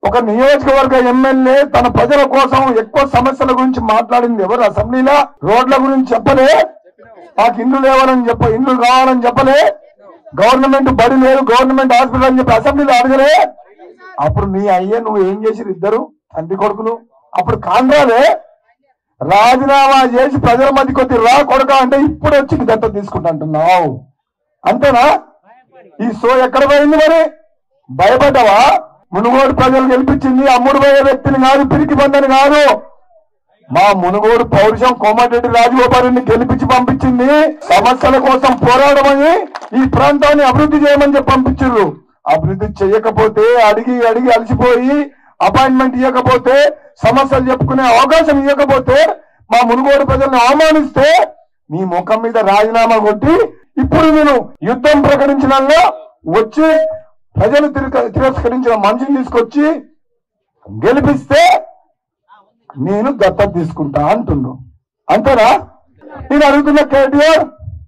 ఒక నియోజకవర్గ ఎమ్మెల్యే తన ప్రజల కోసం ఎక్కువ సమస్యల గురించి మాట్లాడింది ఎవరు అసెంబ్లీలో రోడ్ల గురించి చెప్పలే మాకు ఇండ్లు లేవాలని చెప్ప ఇండ్లు కావాలని చెప్పలే గవర్నమెంట్ బడి లేదు గవర్నమెంట్ హాస్పిటల్ అని చెప్పి అసెంబ్లీలో అడగలే అప్పుడు నీ అయ్యే నువ్వు ఏం చేసిరు ఇద్దరు తండ్రి కొడుకులు అప్పుడు కాంగ్రాలే రాజీనామా చేసి ప్రజల మధ్య కొద్ది రా కొడక అంటే ఇప్పుడు వచ్చి దత్త తీసుకుంటా అంటున్నావు అంతేనా ఈ సో ఎక్కడ పోయింది మరి భయపడ్డావా మునుగోడు ప్రజలు గెలిపించింది అమ్ముడు పోయే వ్యక్తిని కాదు పిరికి బందని కాదు మా మునుగోడు పౌరుషం కోమటిరెడ్డి రాజగోపాల్ని గెలిపించి పంపించింది సమస్యల కోసం పోరాడమని ఈ ప్రాంతాన్ని అభివృద్ధి చేయమని చెప్పి పంపించారు అభివృద్ధి చేయకపోతే అడిగి అడిగి అలసిపోయి అపాయింట్మెంట్ ఇవ్వకపోతే సమస్యలు చెప్పుకునే అవకాశం ఇవ్వకపోతే మా మునుగోడు ప్రజల్ని అవమానిస్తే నీ ముఖం మీద రాజీనామా కొట్టి ఇప్పుడు నేను యుద్ధం ప్రకటించినాల్లో వచ్చి ప్రజలు తిరక- తిరస్కరించిన మనిషిని తీసుకొచ్చి గెలిపిస్తే నేను దత్తత తీసుకుంటా అంటుండు అంతేనా నేను అడుగుతున్న కేటీఆర్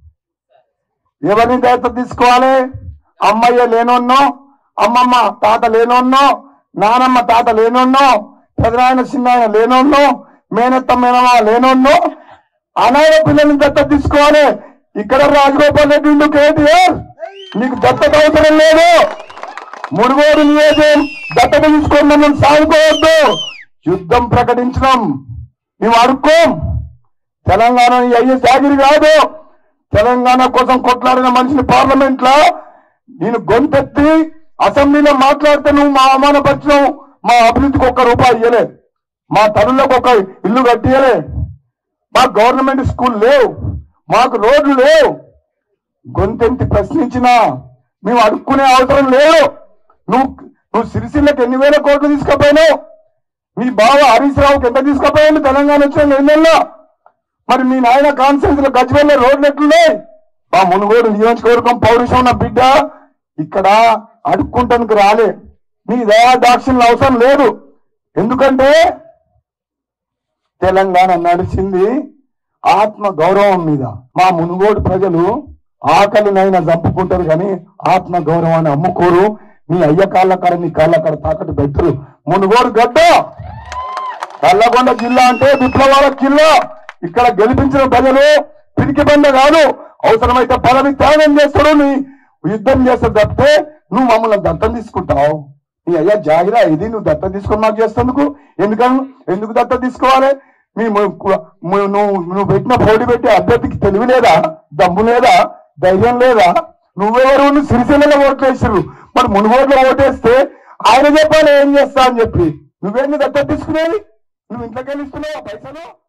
ఎవరిని దత్తత తీసుకోవాలి అమ్మయ్య లేనోన్నో అమ్మమ్మ తాత లేనోన్నో నానమ్మ తాత లేనోన్నో పెదనాయన చిన్నాయన లేనోన్నో మేనత్త మేనమా లేనోన్నో అనాథ పిల్లల్ని దత్తత తీసుకోవాలి ఇక్కడ రాజగోపాల్ రెడ్డి ఉండు కేటీఆర్ నీకు దత్తత అవసరం లేదు మునుగోడు నియోజకం దత్తత తీసుకొని మనం సాగుకోవద్దు యుద్ధం ప్రకటించడం మేము అడుక్కోం తెలంగాణ ఈ అయ్యే సాగిరి కాదు తెలంగాణ కోసం కొట్లాడిన మనిషిని పార్లమెంట్ లో నేను గొంతెత్తి అసెంబ్లీలో మాట్లాడితే నువ్వు మా అవమానపరిచినావు మా అభివృద్ధికి ఒక్క రూపాయి ఇయ్యలే మా తల్లులకు ఒక ఇల్లు కట్టియలే మా గవర్నమెంట్ స్కూల్ లేవు మాకు రోడ్లు లేవు గొంతెంతి ప్రశ్నించినా మేము అడుక్కునే అవసరం లేదు నువ్వు నువ్వు సిరిసిల్లకి ఎన్ని వేల కోట్లు తీసుకుపోయినావు మీ బావ హరీష్ రావుకి ఎంత తీసుకుపోయాడు తెలంగాణ వచ్చిన ఎన్నెల్లో మరి మీ నాయన కాన్ఫరెన్స్ లో గజ్వేల్లో రోడ్లు ఎట్లున్నాయి మా మునుగోడు నియోజకవర్గం పౌరుషం ఉన్న బిడ్డ ఇక్కడ అడుక్కుంటానికి రాలే మీ దయా దాక్షిణ్యం అవసరం లేదు ఎందుకంటే తెలంగాణ నడిచింది ఆత్మ గౌరవం మీద మా మునుగోడు ప్రజలు ఆకలినైనా చంపుకుంటారు కానీ ఆత్మ గౌరవాన్ని అమ్ముకోరు మీ అయ్య కాళ్ళ కాడ నీ కాళ్ళ కాడ తాకట్టు పెట్టరు మునుగోడు గడ్డ నల్లగొండ జిల్లా అంటే విప్లవాల జిల్లా ఇక్కడ గెలిపించిన ప్రజలు పిరికి బండ కాదు అవసరమైతే పదవి త్యాగం చేస్తాడు నీ యుద్ధం చేస్తాడు తప్పితే నువ్వు మమ్మల్ని దత్తం తీసుకుంటావు నీ అయ్యా జాగిరా ఇది నువ్వు దత్తం తీసుకొని మాకు చేస్తేందుకు ఎందుకని ఎందుకు దత్తం తీసుకోవాలి మీ ము- ము- నువ్వు నువ్వు పెట్టిన పోటీ పెట్టి అభ్యర్థికి తెలివి లేదా దమ్ము లేదా ధైర్యం లేదా నువ్వెవరు నువ్వు సిరిసిల్లలో ఓట్లేసారు మరి మునుగోడులో ఓటేస్తే ఆయన చెప్పాలి ఏం చేస్తా అని చెప్పి నువ్వేంది దత్త తీసుకునేది నువ్వు ఇంట్లోకి వెళ్ళి ఇస్తున్నావా పైసలు